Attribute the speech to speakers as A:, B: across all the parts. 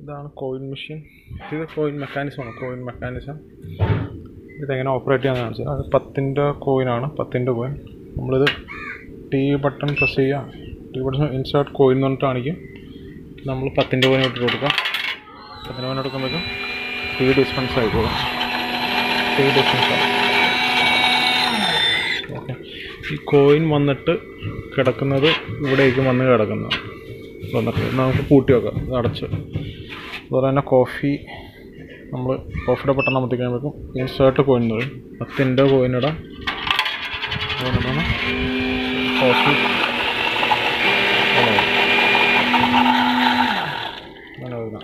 A: ഇതാണ് coin machine ഇത് coin മെക്കാനിസമാണ് കോയിൻ മെക്കാനിസം ഇതെങ്ങനെ ഓപ്പറേറ്റ് ചെയ്യാന്ന് കാണിച്ചത് അത് പത്തിൻ്റെ കോയിനാണ് പത്തിൻ്റെ കോയിൻ നമ്മളിത് ടി ബട്ടൺ പ്രസ് ചെയ്യുക ടി ബട്ടൺ ഇൻസേർട്ട് കോയിൻ എന്ന് പറഞ്ഞിട്ട് കാണിക്കും നമ്മൾ പത്തിൻ്റെ കോയിൻ ഇട്ട് കൊടുക്കുക പത്തിൻ്റെ കോയിൻ എടുക്കുമ്പോഴേക്കും ടി ഡിസ്പെൻസ് ആയിക്കോളും ടി ഡിസ്പെൻസ് ആവും ഓക്കെ ഈ കോയിൻ വന്നിട്ട് കിടക്കുന്നത് ഇവിടേക്ക് വന്ന് കിടക്കുന്നത് വന്നിട്ട് നമുക്ക് പൂട്ടി വെക്കാം ഇത് അടച്ച് അതുപോലെ തന്നെ കോഫി നമ്മൾ കോഫിയുടെ ബട്ടൺ അമർത്തി കഴിയുമ്പോഴേക്കും ഇൻസേർട്ട് കോയിൻ എന്ന് പറയും പത്തിൻ്റെ കോയിൻ ഇടാം അതുകൊണ്ടാണ് കോഫി അങ്ങനെ വരുന്നത്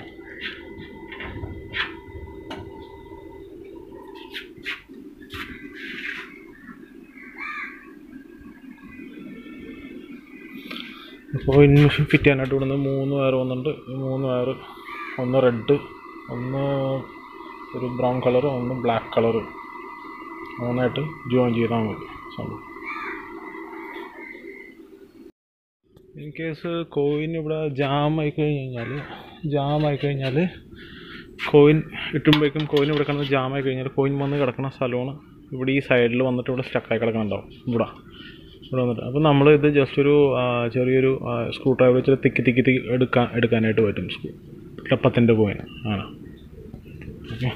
A: ഇപ്പോൾ ഇൻ മെഷീൻ ഫിറ്റ് ചെയ്യാനായിട്ട് ഇവിടുന്ന് മൂന്ന് വയർ വന്നിട്ടുണ്ട് ഈ മൂന്ന് വയർ ഒന്ന് റെഡ് ഒന്ന് ഒരു ബ്രൗൺ കളർ ഒന്ന് ബ്ലാക്ക് കളർ മൂന്നായിട്ട് ജോയിൻ ചെയ്താൽ മതി സംഭവം ഇൻ കേസ് കോയിൻ ഇവിടെ ജാം ആയി കഴിഞ്ഞ് കഴിഞ്ഞാൽ ജാം ആയി കഴിഞ്ഞാൽ കോയിൻ ഇട്ടുമ്പോഴേക്കും കോയിൻ ഇവിടെ കിടന്ന് ജാം ആയി കഴിഞ്ഞാൽ കോയിൻ വന്ന് കിടക്കുന്ന സ്ഥലമാണ് ഇവിടെ ഈ സൈഡിൽ വന്നിട്ട് ഇവിടെ സ്റ്റക്കായി കിടക്കുന്നുണ്ടാവും ഇവിടെ ഇവിടെ വന്നിട്ട് അപ്പോൾ നമ്മൾ ഇത് ജസ്റ്റ് ഒരു ആ, ചെറിയൊരു സ്ക്രൂ ഡ്രൈവർ വെച്ചിട്ട് തിക്കി തിക്കി തിക്കി എടുക്കാൻ എടുക്കാനായിട്ട് പറ്റും സ്ക്രൂ പത്തിൻ്റെ കോയിൻ ആണ് ഓക്കെ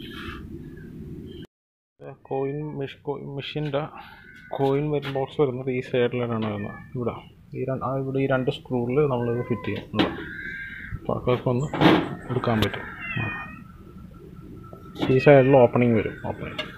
A: കോയിൻ മെഷ് മെഷീൻ്റെ കോയിൻ വരും ബോക്സ് വരുന്നത് ഈ സൈഡിലാണ് വരുന്നത് ഇവിടെ ഈ രണ്ട് ആ ഇവിടെ ഈ രണ്ട് സ്ക്രൂവിൽ നമ്മളിത് ഫിറ്റ് ചെയ്യും ഇവിടെ അപ്പോൾ അതൊക്കെ ഒന്ന് എടുക്കാൻ പറ്റും ആ. ഈ സൈഡിൽ ഓപ്പണിങ് വരും ഓപ്പണിങ്